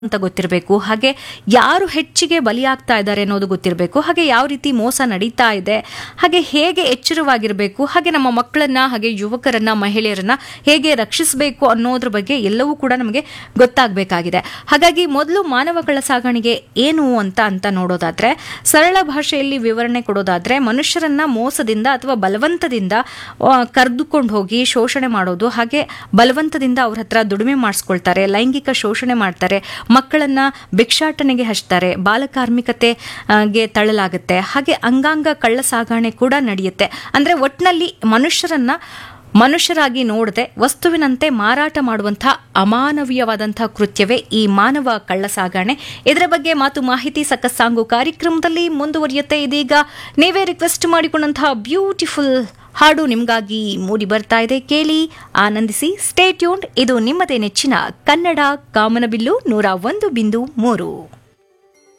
ಅಂತ ಗೊತ್ತಿರಬೇಕು ಹಾಗೆ ಯಾರು ಹೆಚ್ಚಿಗೆ ಬಲಿಯಾಗ್ತಾ ಇದ್ದಾರೆ ಅನ್ನೋದು ಗೊತ್ತಿರಬೇಕು ಹಾಗೆ ಯಾವ ರೀತಿ ಮೋಸ ನಡೀತಾ ಇದೆ ಹಾಗೆ ಹೇಗೆ ಎಚ್ಚರವಾಗಿರಬೇಕು ಹಾಗೆ ನಮ್ಮ ಮಕ್ಕಳನ್ನ ಹಾಗೆ ಯುವಕರನ್ನ ಮಹಿಳೆಯರನ್ನ ಹೇಗೆ ರಕ್ಷಿಸಬೇಕು ಅನ್ನೋದ್ರ ಬಗ್ಗೆ ಎಲ್ಲವೂ ಕೂಡ ನಮಗೆ ಗೊತ್ತಾಗಬೇಕಾಗಿದೆ ಹಾಗಾಗಿ ಮೊದಲು ಮಾನವ ಕಳ್ಳ ಸಾಗಾಣಿಕೆ ಏನು ಅಂತ ಅಂತ ನೋಡೋದಾದ್ರೆ ಸರಳ ಭಾಷೆಯಲ್ಲಿ ವಿವರಣೆ ಕೊಡೋದಾದ್ರೆ ಮನುಷ್ಯರನ್ನ ಮೋಸದಿಂದ ಅಥವಾ ಬಲವಂತದಿಂದ ಕರೆದುಕೊಂಡು ಹೋಗಿ ಶೋಷಣೆ ಮಾಡೋದು ಹಾಗೆ ಬಲವಂತದಿಂದ ಅವ್ರ ಹತ್ರ ದುಡಿಮೆ ಮಾಡಿಸ್ಕೊಳ್ತಾರೆ ಲೈಂಗಿಕ ಶೋಷಣೆ ಮಾಡ್ತಾರೆ ಮಕ್ಕಳನ್ನ ಭಿಕ್ಷಾಟನೆಗೆ ಹಚ್ತಾರೆ ಬಾಲಕಾರ್ಮಿಕತೆಗೆ ತಳ್ಳಲಾಗುತ್ತೆ ಹಾಗೆ ಅಂಗಾಂಗ ಕಳ್ಳ ಸಾಗಾಣೆ ಕೂಡ ನಡೆಯುತ್ತೆ ಅಂದ್ರೆ ಒಟ್ನಲ್ಲಿ ಮನುಷ್ಯರನ್ನ ಮನುಷ್ಯರಾಗಿ ನೋಡದೆ ವಸ್ತುವಿನಂತೆ ಮಾರಾಟ ಮಾಡುವಂತಹ ಅಮಾನವೀಯವಾದಂತಹ ಕೃತ್ಯವೇ ಈ ಮಾನವ ಕಳ್ಳ ಸಾಗಾಣೆ ಇದರ ಬಗ್ಗೆ ಮಾತು ಮಾಹಿತಿ ಸಕಸ್ಸಾಂಗು ಕಾರ್ಯಕ್ರಮದಲ್ಲಿ ಮುಂದುವರಿಯುತ್ತೆ ಇದೀಗ ನೀವೇ ರಿಕ್ವೆಸ್ಟ್ ಮಾಡಿಕೊಂಡಂತಹ ಬ್ಯೂಟಿಫುಲ್ ಹಾಡು ನಿಮಗಾಗಿ ಮೂಡಿ ಬರ್ತಾ ಇದೆ ಕೇಳಿ ಆನಂದಿಸಿ ಸ್ಟೇ ಟ್ಯೂನ್ಡ್ ಇದು ನಿಮ್ಮದೇ ನೆಚ್ಚಿನ ಕನ್ನಡ ಕಾಮನಬಿಲ್ಲು ನೂರ ಒಂದು ಬಿಂದು ಮೂರು